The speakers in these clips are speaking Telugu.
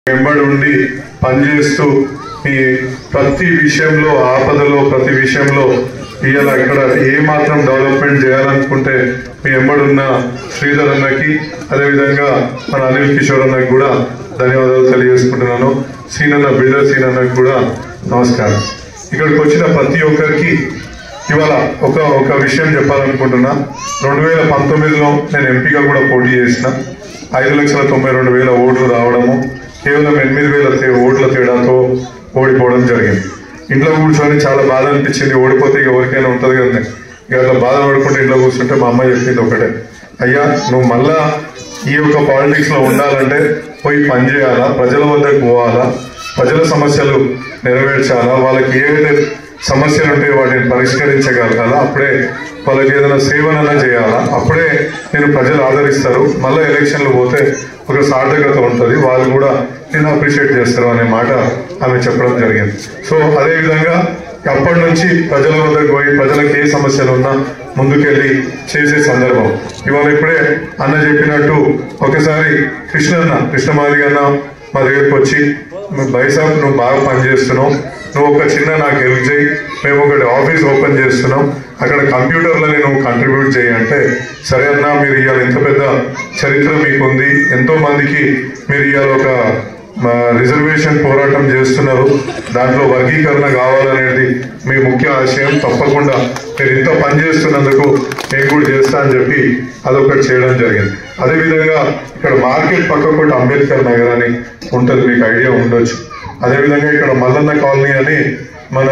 వెంబడి ఉండి పనిచేస్తూ మీ ప్రతి విషయంలో ఆపదలో ప్రతి విషయంలో ఇవాళ ఇక్కడ ఏ మాత్రం డెవలప్మెంట్ చేయాలనుకుంటే మీ ఎంబడున్న శ్రీధర్ అన్నకి అదేవిధంగా మన అనిల్ కిషోర్ అన్నకి కూడా ధన్యవాదాలు తెలియజేసుకుంటున్నాను సీనన్న బిల్డర్ సీనన్నకి కూడా నమస్కారం ఇక్కడికి వచ్చిన ప్రతి ఒక్కరికి ఇవాళ ఒక ఒక విషయం చెప్పాలనుకుంటున్నా రెండు వేల పంతొమ్మిదిలో నేను ఎంపీగా కూడా పోటీ చేసిన ఐదు లక్షల తొంభై రెండు వేల ఓట్లు రావడము కేవలం ఎనిమిది వేల తే- ఓట్ల తేడాతో ఓడిపోవడం జరిగింది ఇంట్లో కూర్చొని చాలా బాధ అనిపించింది ఓడిపోతే ఇక ఎవరికైనా ఉంటుంది కదా ఇక అట్లా బాధపడుకుంటే ఇంట్లో కూర్చుంటే మా అమ్మ చెప్పింది ఒకటే అయ్యా నువ్వు మళ్ళా ఈ యొక్క పాలిటిక్స్ లో ఉండాలంటే పోయి పని చేయాలా ప్రజల వద్దకు పోవాలా ప్రజల సమస్యలు నెరవేర్చాలా వాళ్ళకి ఏవైతే సమస్యలు ఉంటే వాటిని పరిష్కరించగలగాలా అప్పుడే వాళ్ళకి ఏదైనా సేవనన్నా చేయాలా అప్పుడే నేను ప్రజలు ఆదరిస్తారు మళ్ళీ ఎలక్షన్లు పోతే ఒక సార్థకత ఉంటుంది వాళ్ళు కూడా నేను అప్రిషియేట్ చేస్తారు అనే మాట ఆమె చెప్పడం జరిగింది సో అదే విధంగా అప్పటి నుంచి ప్రజల వద్దకు పోయి ప్రజలకు ఏ సమస్యలు ఉన్నా ముందుకెళ్ళి చేసే సందర్భం ఇవాళ ఇప్పుడే అన్న చెప్పినట్టు ఒకసారి కృష్ణన్న కృష్ణమాది అన్న మా దగ్గరకు వచ్చి బైసాబ్ నువ్వు బాగా పనిచేస్తున్నావు నువ్వు ఒక చిన్న నాకు హెల్ప్ చేయి మేము ఒకటి ఆఫీస్ ఓపెన్ చేస్తున్నాం అక్కడ కంప్యూటర్లని నువ్వు కంట్రిబ్యూట్ చేయి అంటే సరే అన్న మీరు ఇవాళ ఎంత పెద్ద చరిత్ర మీకు ఉంది ఎంతో మందికి మీరు ఇవాళ ఒక మా రిజర్వేషన్ పోరాటం చేస్తున్నారు దాంట్లో వర్గీకరణ కావాలనేది మీ ముఖ్య ఆశయం తప్పకుండా మీరు ఇంత పని చేస్తున్నందుకు నేను కూడా చేస్తా అని చెప్పి అదొకటి చేయడం జరిగింది అదేవిధంగా ఇక్కడ మార్కెట్ పక్క కూడా అంబేద్కర్ నగర్ అని ఉంటుంది మీకు ఐడియా ఉండొచ్చు అదేవిధంగా ఇక్కడ మల్లన్న కాలనీ అని మన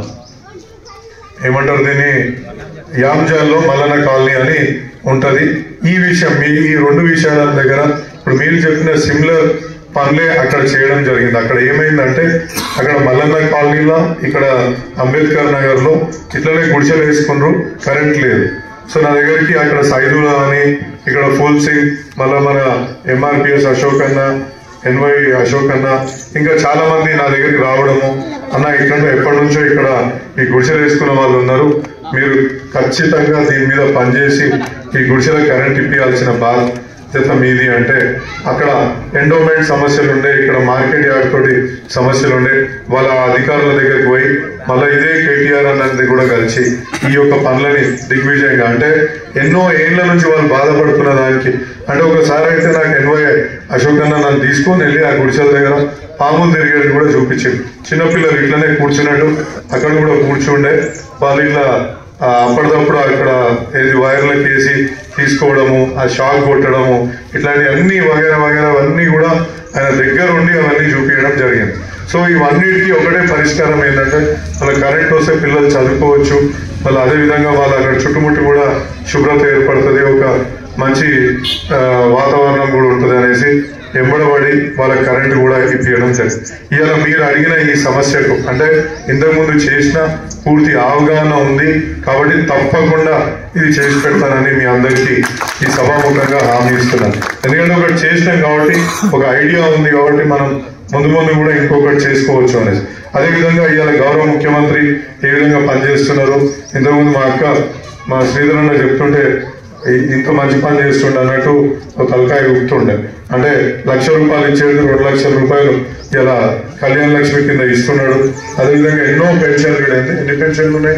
ఏమంటారు దీన్ని యామ్జాల్లో మల్లన్న కాలనీ అని ఉంటది ఈ విషయం మీ ఈ రెండు విషయాల దగ్గర ఇప్పుడు మీరు చెప్పిన సిమిలర్ పనులే అక్కడ చేయడం జరిగింది అక్కడ ఏమైందంటే అక్కడ మల్లన్న కాలనీలో ఇక్కడ అంబేద్కర్ నగర్ లో ఇట్లనే గుడిసెలు వేసుకున్నారు కరెంట్ లేదు సో నా దగ్గరికి అక్కడ సైదులా అని ఇక్కడ ఫుల్ సింగ్ మళ్ళా మన ఎంఆర్పిఎస్ అశోక్ అన్న ఎన్వై అశోక్ అన్న ఇంకా చాలా మంది నా దగ్గరికి రావడము అన్న ఇక్కడ ఎప్పటి నుంచో ఇక్కడ ఈ గుడిసెలు వేసుకున్న వాళ్ళు ఉన్నారు మీరు ఖచ్చితంగా దీని మీద పనిచేసి ఈ గుడిసెల కరెంట్ ఇప్పించాల్సిన బాధ్యత మీది అంటే అక్కడ ఎండోమెంట్ సమస్యలు ఉండే ఇక్కడ మార్కెట్ యార్డ్ తోటి సమస్యలు ఉండే వాళ్ళ అధికారుల దగ్గరికి పోయి మళ్ళీ ఇదే కేటీఆర్ అన్నది కూడా కలిసి ఈ యొక్క పనులని దిగ్విజయంగా అంటే ఎన్నో ఏళ్ల నుంచి వాళ్ళు బాధపడుతున్న దానికి అంటే ఒకసారి అయితే నాకు ఎన్వై అశోక్ అన్న నన్ను తీసుకొని వెళ్ళి ఆ గుడిసెల దగ్గర పాములు తిరిగేది కూడా చూపించింది చిన్నపిల్లలు ఇట్లనే కూర్చున్నట్టు అక్కడ కూడా కూర్చుండే వాళ్ళు ఇట్లా ఆ, అప్పటిదప్పుడు అక్కడ ఏది వైర్లకు వేసి తీసుకోవడము ఆ షాక్ కొట్టడము ఇట్లాంటి అన్ని వగేరా వగేరా అవన్నీ కూడా ఆయన దగ్గర ఉండి అవన్నీ చూపించడం జరిగింది సో ఇవన్నిటికీ ఒకటే పరిష్కారం ఏంటంటే వాళ్ళ కరెంట్ వస్తే పిల్లలు చదువుకోవచ్చు మళ్ళీ అదే విధంగా వాళ్ళ అక్కడ చుట్టుముట్టు కూడా శుభ్రత ఏర్పడుతుంది ఒక మంచి ఆ, వాతావరణం కూడా ఉంటుంది అనేసి ఎంబడబడి వాళ్ళ కరెంట్ కూడా ఇప్పించడం జరిగింది ఇవాళ మీరు అడిగిన ఈ సమస్యకు అంటే ఇంతకుముందు చేసిన పూర్తి అవగాహన ఉంది కాబట్టి తప్పకుండా ఇది చేసి పెడతానని మీ అందరికీ ఈ సభాముఖంగా హామీ ఇస్తున్నాను ఎందుకంటే ఒకటి చేసినాం కాబట్టి ఒక ఐడియా ఉంది కాబట్టి మనం ముందు ముందు కూడా ఇంకొకటి చేసుకోవచ్చు అనేసి అదేవిధంగా ఇవాళ గౌరవ ముఖ్యమంత్రి ఏ విధంగా పనిచేస్తున్నారు ఇంతకుముందు మా అక్క మా శ్రీధర్ అన్న చెప్తుంటే ఇ- ఇంత మంచి పని చేస్తుండే అన్నట్టు ఒక తలకాయ ఊపుతుండే అంటే లక్ష రూపాయలు ఇచ్చేది రెండు లక్షల రూపాయలు ఇలా కళ్యాణ లక్ష్మి కింద ఇస్తున్నాడు అదేవిధంగా ఎన్నో పెన్షన్లు కూడా ఉంది. ఎన్ని పెన్షన్లు ఉన్నాయి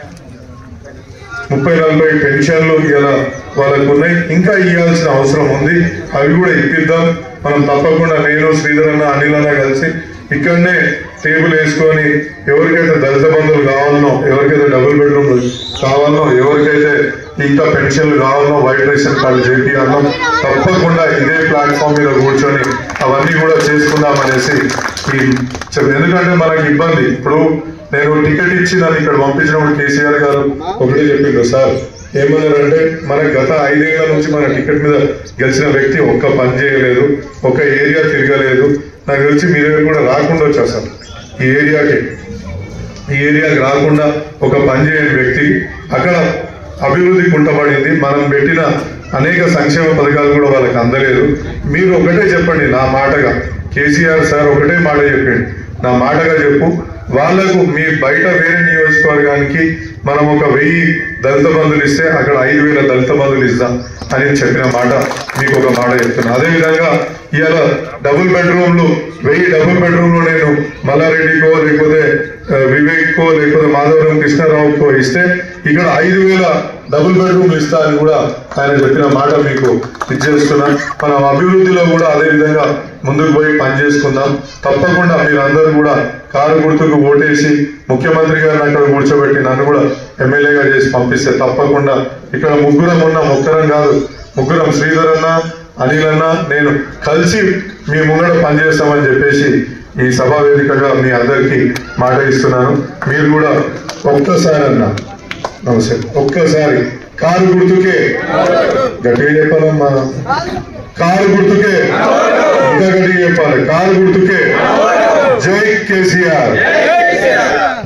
ముప్పై నలభై పెన్షన్లు ఇలా వాళ్ళకు ఉన్నాయి ఇంకా ఇవ్వాల్సిన అవసరం ఉంది అవి కూడా ఇప్పిద్దాం మనం తప్పకుండా నేను శ్రీధర్ అన్న అనిల్ అన్న కలిసి ఇక్కడనే టేబుల్ వేసుకొని ఎవరికైతే దళిత బంధువులు కావాలనో ఎవరికైతే డబుల్ బెడ్రూమ్ కావాలనో ఎవరికైతే ఇంకా పెన్షన్లు కావాలనో వైట్ రేషన్ కార్డు చేపియాలనో తప్పకుండా ఇదే ప్లాట్ఫామ్ మీద కూర్చొని అవన్నీ కూడా చేసుకుందాం అనేసి ఈ చెప్ప- ఎందుకంటే మనకి ఇబ్బంది ఇప్పుడు నేను టికెట్ ఇచ్చి నన్ను ఇక్కడ పంపించినప్పుడు కేసీఆర్ గారు ఒకటే చెప్పిండు సార్ ఏమన్నారంటే మన గత ఐదేళ్ల నుంచి మన టికెట్ మీద గెలిచిన వ్యక్తి ఒక్క పని చేయలేదు ఒక ఏరియా తిరగలేదు నాకు తెలిసి మీ దగ్గర కూడా రాకుండా వచ్చా సార్ ఈ ఏరియాకి ఈ ఏరియాకి రాకుండా ఒక పని చేయని వ్యక్తి అక్కడ అభివృద్ధి కుంటపడింది మనం పెట్టిన అనేక సంక్షేమ పథకాలు కూడా వాళ్ళకి అందలేదు మీరు ఒకటే చెప్పండి నా మాటగా కేసీఆర్ సార్ ఒకటే మాట చెప్పండి నా మాటగా చెప్పు వాళ్లకు మీ బయట వేరే నియోజకవర్గానికి మనం ఒక వెయ్యి దళిత బంధువులు ఇస్తే అక్కడ ఐదు వేల దళిత బంధువులు ఇస్తాం అని చెప్పిన మాట మీకు ఒక మాట చెప్తున్నా అదేవిధంగా ఇవాళ డబుల్ బెడ్రూమ్లు వెయ్యి డబుల్ బెడ్రూమ్లు నేను మల్లారెడ్డికో లేకపోతే ఆ, వివేక్కో లేకపోతే మాధవరం కృష్ణారావుకో ఇస్తే ఇక్కడ ఐదు వేల డబుల్ బెడ్రూమ్లు ఇస్తా అని కూడా ఆయన చెప్పిన మాట మీకు ఇచ్చేస్తున్నా మనం అభివృద్ధిలో కూడా అదే విధంగా ముందుకు పోయి పనిచేసుకుందాం తప్పకుండా మీరందరూ కూడా కారు గుర్తుకు ఓటేసి ముఖ్యమంత్రి గారిని అక్కడ కూర్చోబెట్టి నన్ను కూడా ఎమ్మెల్యేగా చేసి పంపిస్తే తప్పకుండా ఇక్కడ ముగ్గురం ఉన్నాం ఒక్కరం కాదు ముగ్గురం శ్రీధర్ అన్న అనిల్ అన్న నేను కలిసి మీ ముంగడ పనిచేస్తామని చెప్పేసి ఈ సభా వేదికగా మీ అందరికీ మాట ఇస్తున్నాను మీరు కూడా ఒక్కసారి అన్న నమస్తే ఒక్కసారి కారు గుర్తుకే గట్టిగా చెప్పాలమ్మా కారు గుర్తుకే ఇంకా గట్టిగా చెప్పాలి కారు గుర్తుకే జై కేసీఆర్